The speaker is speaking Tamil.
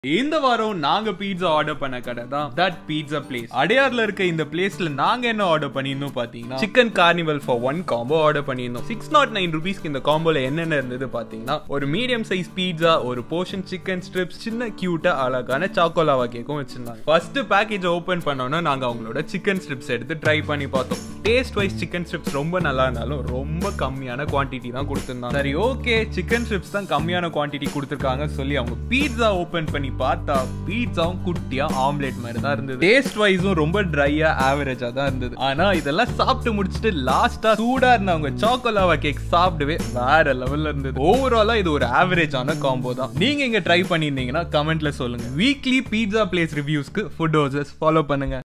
இந்த வாரம் நாங்க பீட்சா ஆர்டர் பண்ண கடை தான் தட் பீட்சா பிளேஸ் அடையார்ல இருக்க இந்த பிளேஸ்ல நாங்க என்ன ஆர்டர் பண்ணியிருந்தோம் பாத்தீங்கன்னா chicken carnival for one combo order பண்ணியிருந்தோம் சிக்ஸ் நாட் நைன் ருபீஸ்க்கு இந்த காம்போல என்னென்ன இருந்தது பாத்தீங்கன்னா ஒரு மீடியம் சைஸ் பீட்சா ஒரு போர்ஷன் சிக்கன் ஸ்ட்ரிப்ஸ் சின்ன கியூட்டா அழகான சாக்கோலாவா கேக்கும் வச்சிருந்தாங்க ஃபர்ஸ்ட் பேக்கேஜ் ஓபன் பண்ணோன்னா நாங்க அவங்களோட சிக்கன் ஸ்ட்ரிப்ஸ் எடுத்து ட்ரை பண்ணி பார்த்தோம் டேஸ்ட் வைஸ் சிக்கன் ஸ்ட்ரிப்ஸ் ரொம்ப நல்லா இருந்தாலும் ரொம்ப கம்மியான குவான்டிட்டி தான் கொடுத்துருந்தாங்க சரி ஓகே சிக்கன் ஸ்ட்ரிப்ஸ் தான் கம்மியான குவான்டிட்டி கொடுத்துருக்காங்க சொல்லி அவங்க பீட்சா ஓபன் பண்ணி பார்த்தா பீட்சாவும் குட்டியா ஆம்லெட் மாதிரி தான் இருந்தது டேஸ்ட் வைஸும் ரொம்ப ட்ரையா ஆவரேஜா தான் இருந்தது ஆனா இதெல்லாம் சாப்பிட்டு முடிச்சுட்டு லாஸ்டா சூடா இருந்த அவங்க சாக்கோலாவா கேக் சாப்பிடவே வேற லெவல்ல இருந்தது ஓவராலா இது ஒரு ஆவரேஜான காம்போ தான் நீங்க இங்க ட்ரை பண்ணியிருந்தீங்கன்னா கமெண்ட்ல சொல்லுங்க வீக்லி பீட்சா பிளேஸ் ரிவ்யூஸ்க்கு ஃபுட் ஹவுசஸ் ஃபாலோ பண்ணுங்க